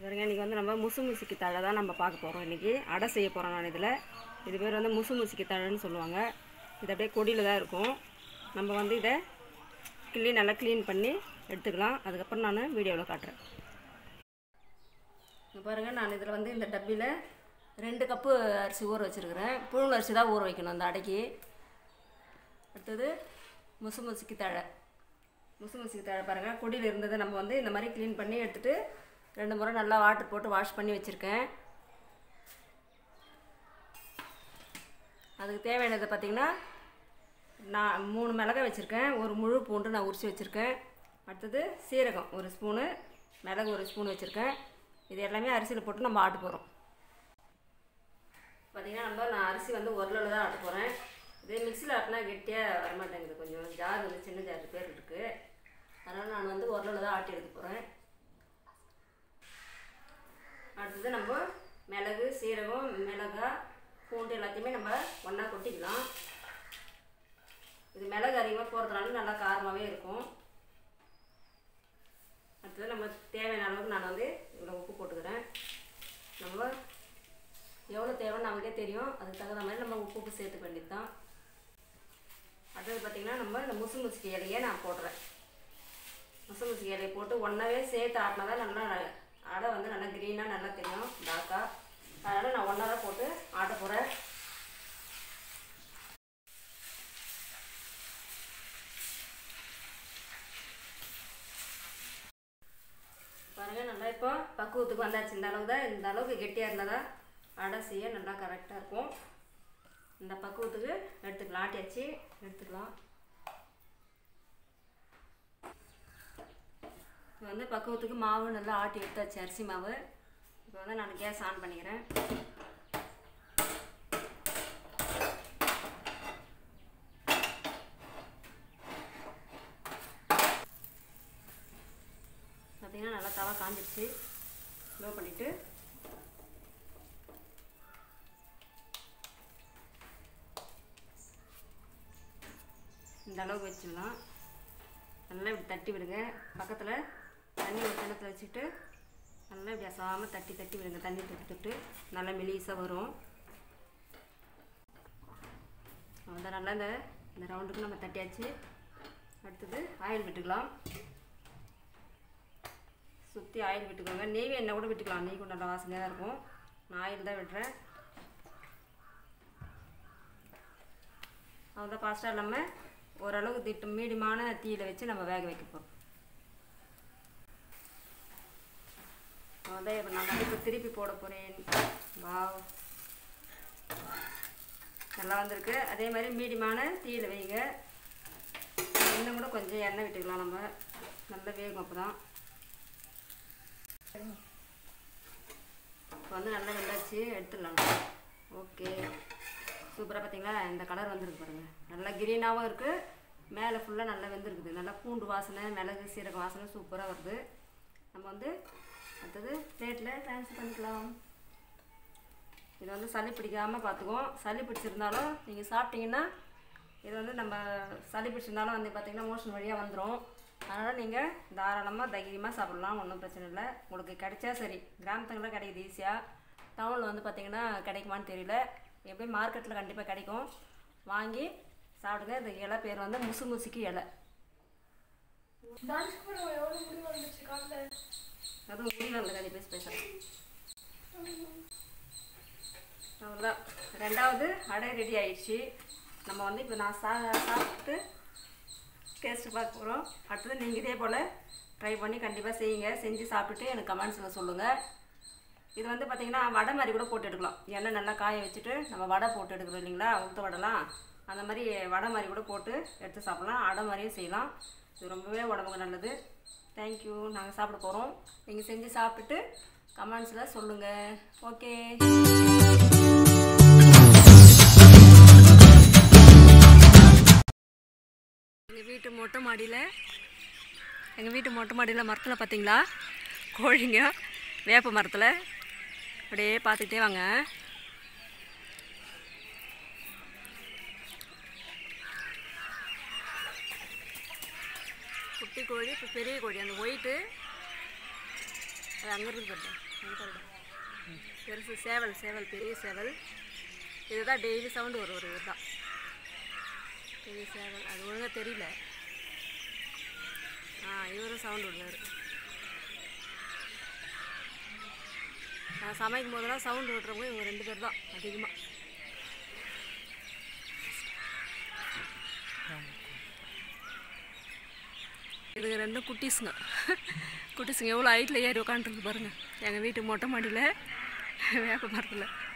பாருங்க இன்றைக்கி வந்து நம்ம முசு முசுக்கி தழை தான் நம்ம பார்க்க போகிறோம் இன்றைக்கி அடை செய்ய போகிறோம் நான் இதில் இது பேர் வந்து முசு முசுக்கி தழைன்னு சொல்லுவாங்க இது அப்படியே கொடியில் தான் இருக்கும் நம்ம வந்து இதை கிள்ளி நல்லா க்ளீன் பண்ணி எடுத்துக்கலாம் அதுக்கப்புறம் நான் வீடியோவில் காட்டுறேன் இங்க பாருங்கள் நான் இதில் வந்து இந்த டப்பியில் ரெண்டு கப்பு அரிசி ஊற வச்சுருக்கிறேன் புழுங்கல் அரிசி தான் ஊற வைக்கணும் அந்த அடைக்கு அடுத்தது முசு முசுக்கி தழை முசு முசுக்கி தழை பாருங்கள் கொடியில் இருந்ததை நம்ம வந்து இந்த மாதிரி க்ளீன் பண்ணி எடுத்துகிட்டு ரெண்டு முறை நல்லா வாட்டர் போட்டு வாஷ் பண்ணி வச்சுருக்கேன் அதுக்கு தேவையானது பார்த்திங்கன்னா நான் மூணு மிளகாய் வச்சுருக்கேன் ஒரு முழு பூண்டு நான் உரித்து வச்சுருக்கேன் அடுத்தது சீரகம் ஒரு ஸ்பூனு மிளகு ஒரு ஸ்பூன் வச்சுருக்கேன் இது எல்லாமே அரிசியில் போட்டு நம்ம ஆட்ட போகிறோம் பார்த்திங்கன்னா நம்ம நான் அரிசி வந்து உரலில் தான் ஆட்ட போகிறேன் இதே மிக்சியில் ஆட்டினா கெட்டியாக வரமாட்டேங்குது கொஞ்சம் ஜார் வந்து சின்ன ஜார் பேர் இருக்குது அதனால் நான் வந்து உரலில் தான் ஆட்டி எடுக்க போகிறேன் அடுத்தது நம்ம மிளகு சீரகம் மிளகாய் பூண்டு எல்லாத்தையுமே நம்ம ஒன்றா கொட்டிக்கலாம் இது மிளகு அதிகமாக போடுறதுனால நல்லா காரமாகவே இருக்கும் அடுத்தது நம்ம தேவையான அளவுக்கு நான் வந்து இவ்வளோ உப்பு போட்டுக்கிறேன் நம்ம எவ்வளோ தேவைன்னு நமக்கே தெரியும் அதுக்கு தகுந்த மாதிரி நம்ம உப்பு உப்பு சேர்த்து வேண்டியது தான் அடுத்தது பார்த்திங்கன்னா நம்ம இந்த முசு முசுக்கி இலையை நான் போடுறேன் முசு முசுக்கி இலையை போட்டு ஒன்றாவே சேர்த்து ஆட்டினா தான் நல்லா அடை வந்து நல்லா க்ரீனாக நல்லா தெரியும் டார்க்காக அதனால் நான் ஒன்றா தான் போட்டு ஆட்ட போகிறேன் பாருங்கள் நல்லா இப்போ பக்குவத்துக்கு வந்தாச்சு இந்த அளவுக்கு தான் இந்த அளவுக்கு கெட்டியாக இருந்தால் தான் அடை செய்ய நல்லா கரெக்டாக இருக்கும் இந்த பக்குவத்துக்கு எடுத்துக்கலாம் ஆட்டியாச்சு எடுத்துக்கலாம் இப்போ வந்து பக்குவத்துக்கு மாவு நல்லா ஆட்டி எடுத்தாச்சு அரிசி மாவு இப்போ வந்து நான் கேஸ் ஆன் பண்ணிக்கிறேன் பார்த்தீங்கன்னா நல்லா தவா காஞ்சிடுச்சு லோ பண்ணிவிட்டு இந்த அளவுக்கு வச்சிடலாம் நல்லா இப்படி தட்டி விடுங்க பக்கத்தில் தண்ணி ஒரு கிணத்துல வச்சுட்டு நல்லா இப்படி அசாமல் தட்டி தட்டி விடுங்க தண்ணி தொட்டு தொட்டு நல்லா மெலிசாக வரும் அதான் நல்லா இந்த இந்த ரவுண்டுக்கு நம்ம தட்டியாச்சு அடுத்தது ஆயில் விட்டுக்கலாம் சுற்றி ஆயில் விட்டுக்கோங்க நெய் எண்ணெய் கூட விட்டுக்கலாம் நெய் கூட நல்லா வாசனையாக தான் இருக்கும் நான் ஆயில் தான் விடுறேன் அவ்வளோதான் ஃபாஸ்ட்டாக இல்லாமல் ஓரளவுக்கு திட்டு மீடியமான தீயில் வச்சு நம்ம வேக வைக்க போகிறோம் அதான் இப்போ நான் இப்போ திருப்பி போட போகிறேன் வாவ் நல்லா வந்திருக்கு அதே மாதிரி மீடியமான தீயில் வைங்க இன்னும் கூட கொஞ்சம் எண்ணெய் விட்டுக்கலாம் நம்ம நல்லா வேகும் அப்போ தான் இப்போ வந்து நல்லா வெந்தாச்சு எடுத்துடலாம் ஓகே சூப்பராக பார்த்தீங்களா இந்த கலர் வந்துருக்கு பாருங்கள் நல்லா கிரீனாகவும் இருக்குது மேலே ஃபுல்லாக நல்லா வெந்திருக்குது நல்லா பூண்டு வாசனை மிளகு சீரக வாசனை சூப்பராக வருது நம்ம வந்து அடுத்தது பிளேட்டில் ட்ரான்ஸ்ஃபர் பண்ணிக்கலாம் இது வந்து சளி பிடிக்காமல் பார்த்துக்குவோம் சளி பிடிச்சிருந்தாலும் நீங்கள் சாப்பிட்டீங்கன்னா இது வந்து நம்ம சளி பிடிச்சிருந்தாலும் வந்து பார்த்திங்கன்னா மோஷன் வழியாக வந்துடும் அதனால் நீங்கள் தாராளமாக தைரியமாக சாப்பிட்லாம் ஒன்றும் பிரச்சனை இல்லை உங்களுக்கு கிடைச்சா சரி கிராமத்துங்களில் கிடைக்குது ஈஸியாக டவுனில் வந்து பார்த்திங்கன்னா கிடைக்குமான்னு தெரியல எப்படியும் மார்க்கெட்டில் கண்டிப்பாக கிடைக்கும் வாங்கி சாப்பிடுங்க இந்த இலை பேர் வந்து முசு முசுக்கி இலை அதுவும் முடியல அந்த கதை பேசி பேசுகிறேன் அவ்வளோதான் ரெண்டாவது அடை ரெடி ஆயிடுச்சு நம்ம வந்து இப்போ நான் சா சாப்பிட்டு டேஸ்ட்டு பார்க்க போகிறோம் அடுத்தது நீங்கள் இதே போல் ட்ரை பண்ணி கண்டிப்பாக செய்யுங்க செஞ்சு சாப்பிட்டுட்டு எனக்கு கமெண்ட்ஸில் சொல்லுங்கள் இது வந்து பார்த்திங்கன்னா வடை மாதிரி கூட போட்டு எடுக்கலாம் எண்ணெய் நல்லா காய வச்சுட்டு நம்ம வடை போட்டு எடுக்கிறோம் இல்லைங்களா உளுத்த வடைலாம் அந்த மாதிரி வடை மாதிரி கூட போட்டு எடுத்து சாப்பிட்லாம் அடை மாதிரியும் செய்யலாம் இது ரொம்பவே உடம்புக்கு நல்லது தேங்க்யூ நாங்கள் சாப்பிட போகிறோம் நீங்கள் செஞ்சு சாப்பிட்டுட்டு கமெண்ட்ஸில் சொல்லுங்கள் ஓகே எங்கள் வீட்டு மொட்டை மாடியில் எங்கள் வீட்டு மொட்டை மாடியில் மரத்தில் பார்த்தீங்களா கோழிங்க வேப்ப மரத்தில் அப்படியே பார்த்துக்கிட்டே வாங்க குட்டி கோழி இப்போ பெரிய கோழி அந்த ஒயிட்டு அது அங்கே இருக்குது பாருங்க பெருசு சேவல் சேவல் பெரிய சேவல் இதுதான் டெய்லி சவுண்டு வரும் ஒரு இதுதான் பெரிய சேவல் அது ஒழுங்காக தெரியல ஆ இவரும் சவுண்டு விடுவார் நான் சமைக்கும் போதெல்லாம் சவுண்டு விட்றவங்க இவங்க ரெண்டு பேர் தான் அதிகமாக இதுங்க ரெண்டும் குட்டீஸுங்க குட்டீஸுங்க எவ்வளோ ஹைட்டில் ஏறி உட்காந்துருக்கு பாருங்க எங்கள் வீட்டு மொட்டை மாடியில் வேப்ப மரத்தில்